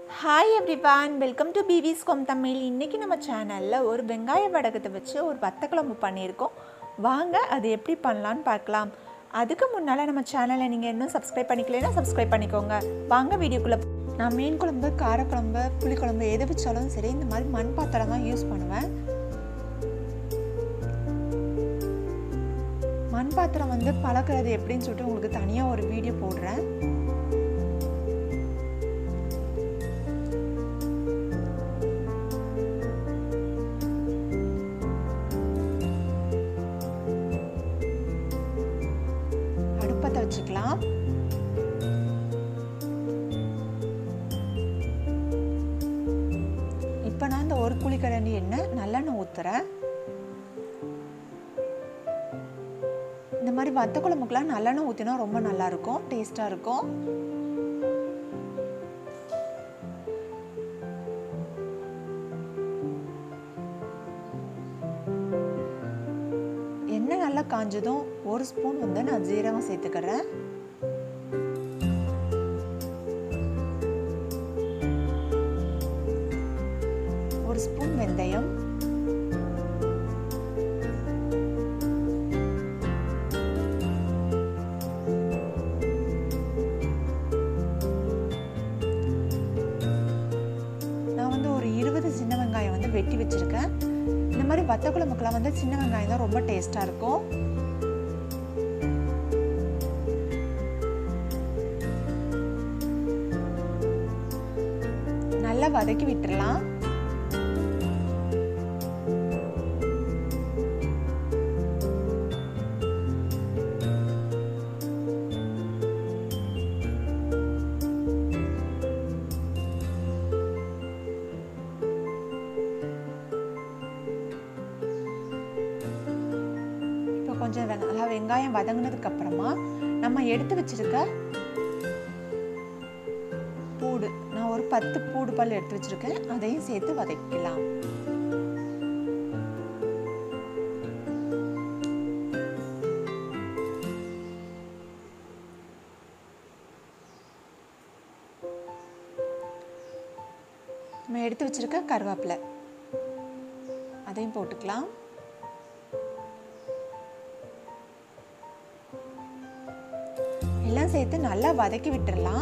hi everyone welcome to BV's home Tamil இன்றைக்கி நம்ம சேனலில் ஒரு வெங்காய வடகத்தை வச்சு ஒரு வத்த குழம்பு பண்ணியிருக்கோம் வாங்க அது எப்படி பண்ணலான்னு பார்க்கலாம் அதுக்கு முன்னால் நம்ம சேனலை நீங்கள் இன்னும் சப்ஸ்கிரைப் பண்ணிக்கலைன்னா சப்ஸ்கிரைப் பண்ணிக்கோங்க வாங்க வீடியோக்குள்ளே நான் மீன் குழம்பு காரக்குழம்பு புளிக்குழம்பு எது வச்சாலும் சரி இந்த மாதிரி மண் பாத்திரம் தான் யூஸ் பண்ணுவேன் மண் பாத்திரம் வந்து பழக்கிறது எப்படின்னு சொல்லிட்டு உங்களுக்கு தனியாக ஒரு வீடியோ போடுறேன் அடுப்பத்தை வச்சுக்கலாம் இப்போ நான் இந்த ஒரு குழிக்கரண்டி எண்ணெய் நல்லெண்ணெய் ஊற்றுறேன் இந்த மாதிரி வத்த குழம்புக்கெலாம் நல்லெண்ணெய் ஊற்றினா ரொம்ப நல்லாயிருக்கும் டேஸ்ட்டாக இருக்கும் எண்ணெய் நல்லா காஞ்சதும் ஒரு ஸ்பூன் வந்து நான் ஜீரகம் சேர்த்துக்கிறேன் ஒரு ஸ்பூன் வெந்தயம் நான் வந்து ஒரு இருபது சின்ன வெங்காயம் வந்து வெட்டி வச்சுருக்கேன் இந்த மாதிரி வத்த குழம்புக்கெல்லாம் வந்து சின்ன வெங்காயம் தான் ரொம்ப டேஸ்ட்டாக இருக்கும் நல்லா வதக்கி விட்டுறலாம் இப்போ கொஞ்சம் நல்லா வெங்காயம் வதங்கினதுக்கு அப்புறமா நம்ம எடுத்து வச்சிருக்க பூடு நான் ஒரு பத்து பூடு பல் எடுத்து வச்சிருக்கேன் அதையும் சேர்த்து வதக்கலாம் நம்ம எடுத்து வச்சிருக்க கருவேப்பிலை அதையும் போட்டுக்கலாம் எல்லாம் சேர்த்து நல்லா வதக்கி விட்டுறலாம்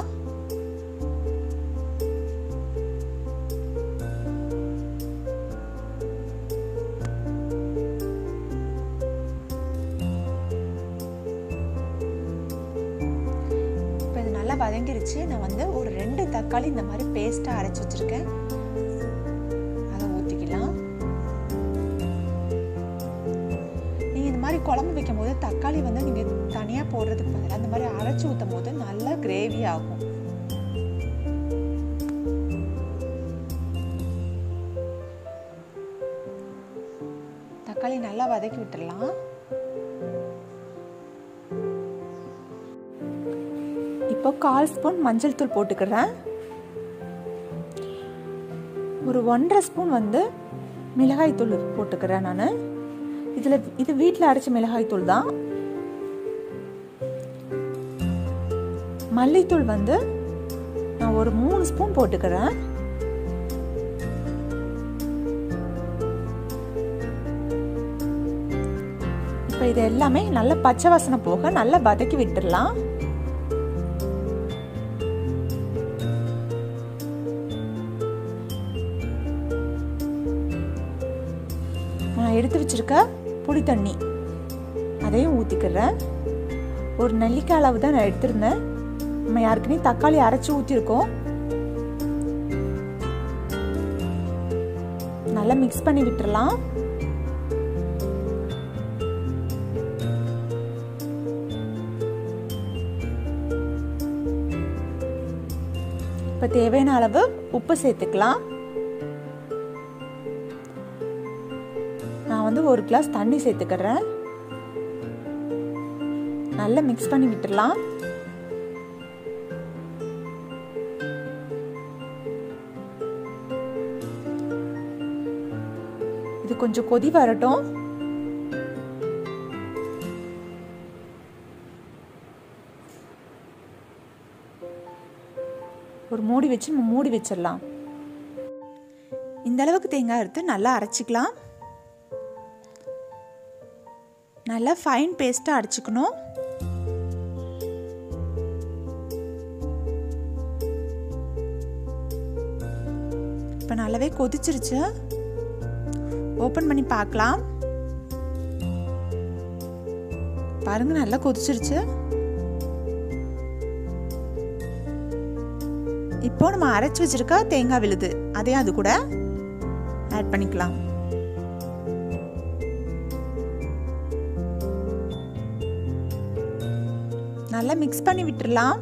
இப்போ இது நல்லா வதங்கிருச்சு நான் வந்து ஒரு ரெண்டு தக்காளி இந்த மாதிரி பேஸ்ட்டாக அரைச்சி வச்சுருக்கேன் அதை ஊற்றிக்கலாம் நீங்கள் இந்த மாதிரி குழம்பு வைக்கும் போது தக்காளி வந்து நீங்கள் தனியாக போடுறதுக்கு பதிலாக அந்த மாதிரி அரைச்சி ஊற்றும் போது நல்லா கிரேவி ஆகும் தக்காளி நல்லா வதக்கி விட்டுடலாம் இப்போ கால் ஸ்பூன் மஞ்சள் தூள் போட்டுக்கிறேன் ஒரு ஒன்றரை ஸ்பூன் வந்து மிளகாய் தூள் போட்டுக்கிறேன் நான் இதில் இது வீட்டில் அரைச்ச மிளகாய் தூள் தான் மல்லித்தூள் வந்து நான் ஒரு மூணு ஸ்பூன் போட்டுக்கிறேன் இப்போ இது எல்லாமே நல்ல பச்சை வாசனை போக நல்லா வதக்கி விட்டுடலாம் நான் எடுத்து வச்சிருக்க புளி தண்ணி அதையும் ஊற்றிக்கிறேன் ஒரு நெல்லிக்காய் அளவு தான் நான் எடுத்திருந்தேன் நம்ம யாருக்குனே தக்காளி அரைச்சி ஊற்றிருக்கோம் நல்லா மிக்ஸ் பண்ணி விட்டுறலாம் இப்போ தேவையான அளவு உப்பு சேர்த்துக்கலாம் நான் வந்து ஒரு கிளாஸ் தண்ணி சேர்த்துக்கிறேன் நல்லா மிக்ஸ் பண்ணி விட்டுடலாம் இது கொஞ்சம் கொதி வரட்டும் ஒரு மூடி வச்சு நம்ம மூடி வச்சிடலாம் இந்த அளவுக்கு தேங்காய் எடுத்து நல்லா அரைச்சிக்கலாம் நல்லா ஃபைன் பேஸ்ட்டாக அரைச்சிக்கணும் இப்போ நல்லாவே கொதிச்சிருச்சு ஓப்பன் பண்ணி பார்க்கலாம் பாருங்க நல்லா கொதிச்சிருச்சு இப்போ நம்ம அரைச்சி வச்சிருக்க தேங்காய் விழுது அதையும் அது கூட ஆட் பண்ணிக்கலாம் நல்லா மிக்ஸ் பண்ணி விட்டுடலாம்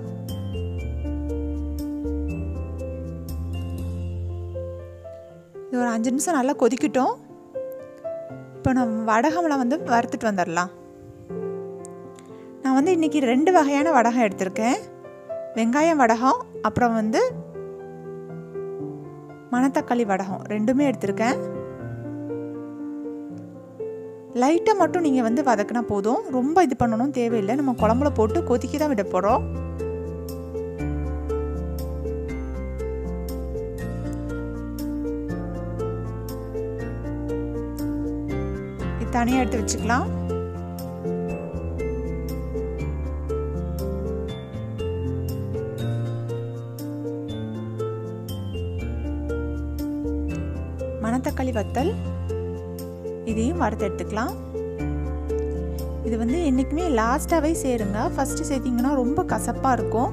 இது ஒரு அஞ்சு நிமிஷம் நல்லா கொதிக்கட்டும் இப்போ நம்ம வடகம்ல வந்து வறுத்துட்டு வந்துடலாம் நான் வந்து இன்றைக்கி ரெண்டு வகையான வடகம் எடுத்திருக்கேன் வெங்காயம் வடகம் அப்புறம் வந்து மணத்தக்காளி வடகம் ரெண்டுமே எடுத்திருக்கேன் லைட்டாக மட்டும் நீங்கள் வந்து வதக்கினா போதும் ரொம்ப இது பண்ணணும் தேவையில்லை நம்ம குழம்புல போட்டு கொதிக்க தான் விட போகிறோம் இது தனியாக எடுத்து வச்சுக்கலாம் மணத்தக்காளி வத்தல் இதையும் வறுத்து எடுத்துக்கலாம் இது வந்து என்றைக்குமே லாஸ்ட்டாகவே சேருங்க ஃபஸ்ட்டு சேர்த்திங்கன்னா ரொம்ப கசப்பாக இருக்கும்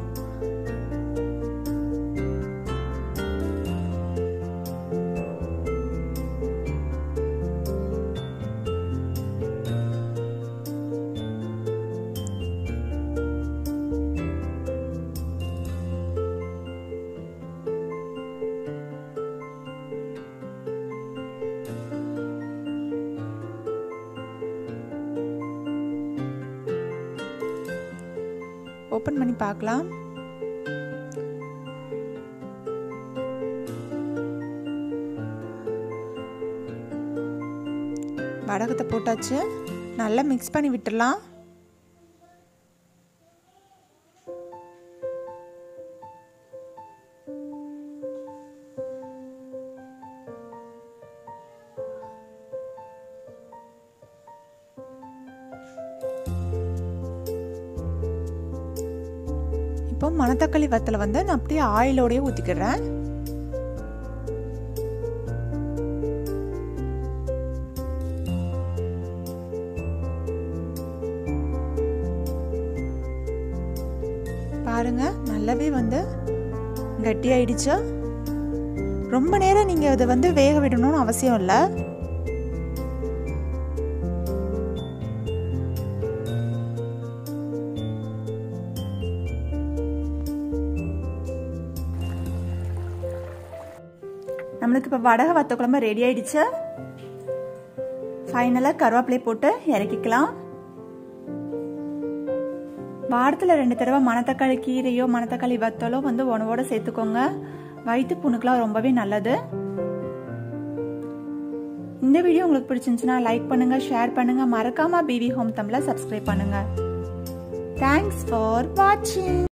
ஓப்பன் பண்ணி பார்க்கலாம் வடகத்தை போட்டாச்சு நல்லா மிக்ஸ் பண்ணி விட்டுடலாம் இப்போ மணத்தக்காளி வத்தலை வந்து நான் அப்படியே ஆயிலோடய ஊற்றிக்கிறேன் பாருங்க நல்லாவே வந்து கட்டியாயிடுச்சு ரொம்ப நேரம் நீங்கள் அதை வந்து வேக விடணும்னு அவசியம் இல்லை நம்மளுக்கு இப்போ வடக வத்த குழம்பு ரெடி ஆயிடுச்சு ஃபைனலாக கருவேப்பிலை போட்டு இறக்கிக்கலாம் வாரத்தில் ரெண்டு தடவை மணத்தக்காளி கீரையோ மணத்தக்காளி வத்தலோ வந்து உணவோட சேர்த்துக்கோங்க வயிற்று புண்ணுக்கெலாம் ரொம்பவே நல்லது இந்த வீடியோ உங்களுக்கு பிடிச்சிருந்துச்சுன்னா லைக் பண்ணுங்க ஷேர் பண்ணுங்க மறக்காம பிவி ஹோம் தமிழை சப்ஸ்கிரைப் பண்ணுங்க தேங்க்ஸ் ஃபார் வாட்சிங்